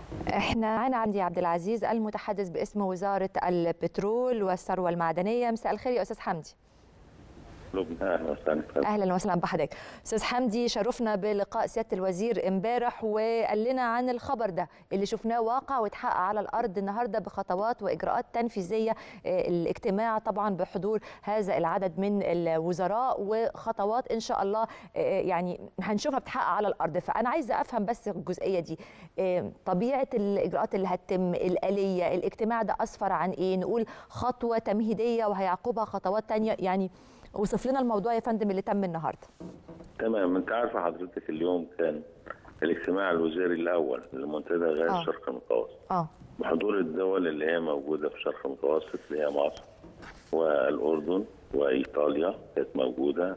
احنا معانا عندي عبد العزيز المتحدث باسم وزاره البترول والثروه المعدنيه مساء الخير يا استاذ حمدي اهلا وسهلا اهلا وسهلا بحضرتك استاذ حمدي شرفنا بلقاء سياده الوزير امبارح وقال لنا عن الخبر ده اللي شفناه واقع واتحقق على الارض النهارده بخطوات واجراءات تنفيذيه الاجتماع طبعا بحضور هذا العدد من الوزراء وخطوات ان شاء الله يعني هنشوفها بتحقق على الارض فانا عايزه افهم بس الجزئيه دي طبيعه الاجراءات اللي هتتم الاليه الاجتماع ده اسفر عن ايه نقول خطوه تمهيديه وهيعقبها خطوات ثانيه يعني وصف لنا الموضوع يا فندم اللي تم النهارده تمام انت عارفه حضرتك اليوم كان الاجتماع الوزاري الاول لمنتدى غاز آه. الشرق المتوسط اه بحضور الدول اللي هي موجوده في الشرق المتوسط اللي هي مصر والاردن وايطاليا كانت موجوده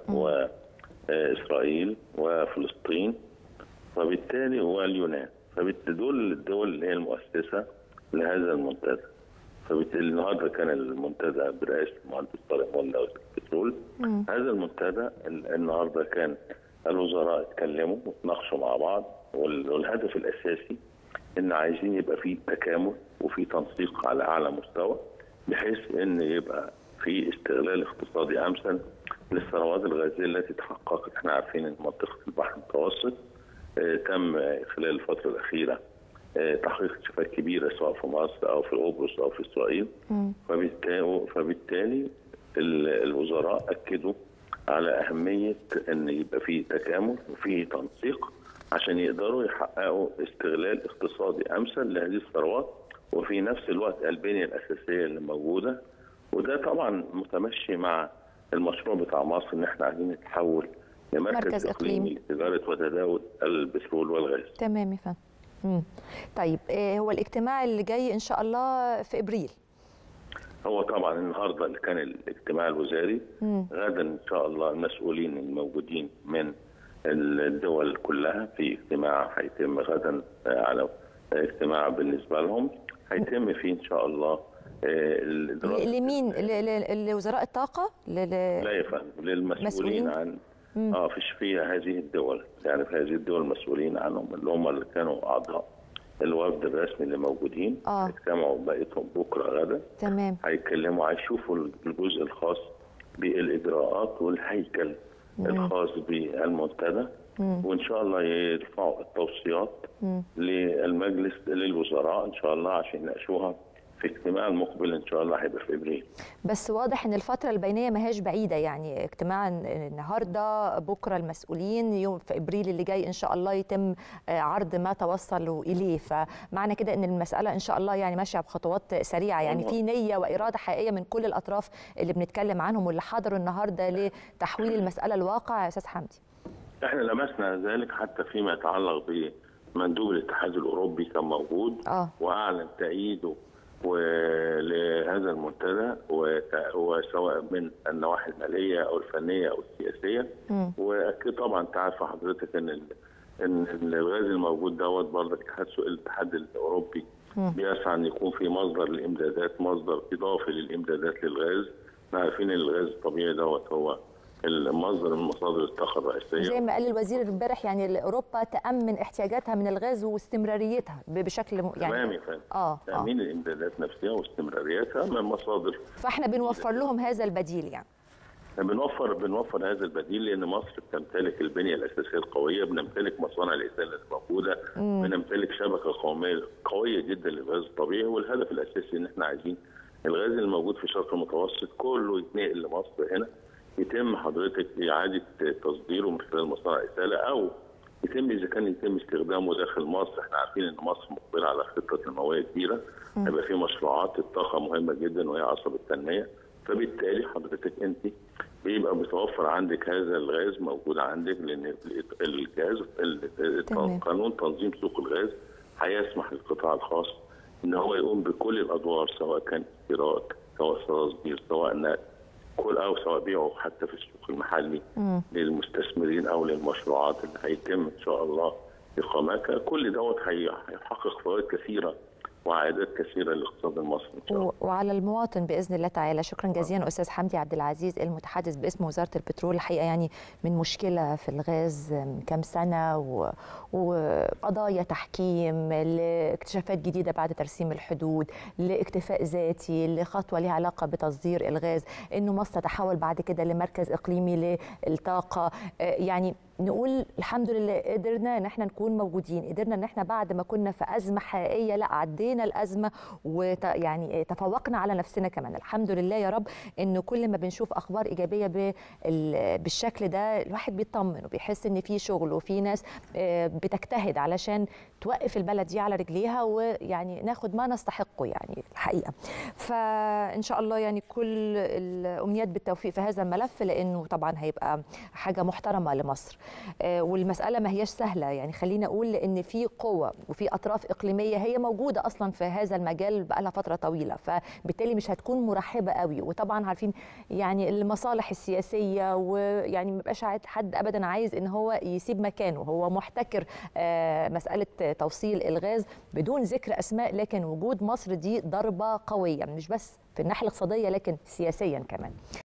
واسرائيل وفلسطين وبالتالي واليونان فبالتالي دول الدول اللي هي المؤسسه لهذا المنتدى فبالتالي النهارده كان المنتدى برئاسه المهندس طارق مولا وزير البترول هذا المنتدى ال- النهارده كان الوزراء اتكلموا وتناقشوا مع بعض وال- والهدف الاساسي ان عايزين يبقى في تكامل وفي تنسيق على اعلى مستوى بحيث ان يبقى في استغلال اقتصادي امثل للثروات الغازيه التي تحققت احنا عارفين ان منطقه البحر المتوسط آه، تم خلال الفتره الاخيره آه، تحقيق اكتشافات كبيره سواء في مصر او في قبرص او في اسرائيل فبالتالي فبالتالي ال- الوزراء اكدوا على اهميه ان يبقى في تكامل وفي تنسيق عشان يقدروا يحققوا استغلال اقتصادي امثل لهذه الثروات وفي نفس الوقت البنيه الاساسيه اللي موجوده وده طبعا متمشي مع المشروع بتاع مصر ان احنا عايزين نتحول مركز لمركز إقليمي. اقليمي لتجاره وتداول البترول والغاز. تمام يا فندم مم. طيب آه، هو الاجتماع اللي جاي ان شاء الله في ابريل هو طبعا النهارده اللي كان الاجتماع الوزاري غدا ان شاء الله المسؤولين الموجودين من الدول كلها في اجتماع هيتم غدا آه، على اجتماع بالنسبه لهم هيتم فيه ان شاء الله آه، الدراسة- ل- لمين ل- ل- لوزراء الطاقه ل- ل- لا يا فندم مسؤولين؟ للمسؤولين عن اه فيش فيها هذه الدول يعني في هذه الدول مسؤولين عنهم اللي هم اللي كانوا اعضاء الوفد الرسمي اللي موجودين آه. اجتمعوا بقيتهم بكره غدا تمام هيتكلموا هيشوفوا الجزء الخاص بالاجراءات والهيكل الخاص بالمنتدى وان شاء الله يرفعوا التوصيات للمجلس للوزراء ان شاء الله عشان يناقشوها في اجتماع المقبل ان شاء الله هيبقى في ابريل بس واضح ان الفتره البينيه ما هيش بعيده يعني اجتماع النهارده بكره المسؤولين يوم في ابريل اللي جاي ان شاء الله يتم آه، عرض ما توصلوا اليه فمعنى كده ان المساله ان شاء الله يعني ماشيه بخطوات سريعه يعني في نيه واراده حقيقيه من كل الاطراف اللي بنتكلم عنهم واللي حضروا النهارده لتحويل المساله لواقع يا استاذ حمدي احنا لمسنا ذلك حتى فيما يتعلق بمندوب الاتحاد الاوروبي كان موجود اه واعلن تأييده ولهذا المنتدى وت- وسواء من النواحي الماليه او الفنيه او السياسيه واكيد طبعا تعرف حضرتك ان ال- ان إن الغاز الموجود دوت برضه الاتحاد الاتحاد الاوروبي بيسعى ان يكون في مصدر للامدادات مصدر اضافي للامدادات للغاز احنا عارفين ان الغاز الطبيعي دوت هو المصدر من مصادر الطاقه الرئيسيه زي ما قال الوزير امبارح يعني اوروبا تامن احتياجاتها من الغاز واستمراريتها ب- بشكل م- تمام يعني يا فندم اه اه تامين الامدادات نفسها واستمراريتها من مصادر فاحنا بنوفر لهم هذا البديل يعني بنوفر بنوفر هذا البديل لان مصر بتمتلك البنيه الاساسيه القويه بنمتلك مصانع الازاله الموجوده بنمتلك شبكه قوميه قويه جدا للغاز الطبيعي والهدف الاساسي ان احنا عايزين الغاز الموجود في الشرق المتوسط كله يتنقل لمصر هنا يتم حضرتك اعاده تصديره من خلال مصانع الازاله او يتم اذا كان يتم استخدامه داخل مصر احنا عارفين ان مصر مقبله على خطه تنمويه كبيره هيبقى في مشروعات الطاقه مهمه جدا وهي عصب التنميه فبالتالي حضرتك انت بيبقى متوفر عندك هذا الغاز موجود عندك لان الجهاز ال- تمام. قانون تنظيم سوق الغاز هيسمح للقطاع الخاص ان هو يقوم بكل الادوار سواء كان استيراد سواء تصدير سواء نقل كل او سواء بيعه حتى في السوق المحلي للمستثمرين او للمشروعات اللي هيتم ان شاء الله اقامتها كل دوت هي- هيحقق فوائد كثيره وعائدات كثيره للاقتصاد المصري ان شاء الله و- وعلى المواطن باذن الله تعالى شكرا جزيلا استاذ حمدي عبد العزيز المتحدث باسم وزاره البترول الحقيقه يعني من مشكله في الغاز من كام سنه و- وقضايا تحكيم لاكتشافات جديده بعد ترسيم الحدود لاكتفاء ذاتي لخطوه لها علاقه بتصدير الغاز انه مصر تتحول بعد كده لمركز اقليمي للطاقه آه، يعني نقول الحمد لله قدرنا ان احنا نكون موجودين قدرنا ان احنا بعد ما كنا في ازمه حقيقيه لا عدينا الازمه وت يعني تفوقنا على نفسنا كمان الحمد لله يا رب انه كل ما بنشوف اخبار ايجابيه بال- بالشكل ده الواحد بيطمن وبيحس ان في شغل وفي ناس آه، بتجتهد علشان توقف البلد دي على رجليها ويعني ناخد ما نستحقه يعني الحقيقه فان شاء الله يعني كل الامنيات بالتوفيق في هذا الملف لانه طبعا هيبقى حاجه محترمه لمصر آه، والمساله ما هياش سهله يعني خلينا اقول ان في قوه وفي اطراف اقليميه هي موجوده اصلا في هذا المجال بقى لها فتره طويله فبالتالي مش هتكون مرحبه قوي وطبعا عارفين يعني المصالح السياسيه ويعني ما بقاش عاد- حد ابدا عايز ان هو يسيب مكانه هو محتكر آه، مساله توصيل الغاز بدون ذكر اسماء لكن وجود مصر دي ضربه قويه مش بس في الناحيه الاقتصاديه لكن سياسيا كمان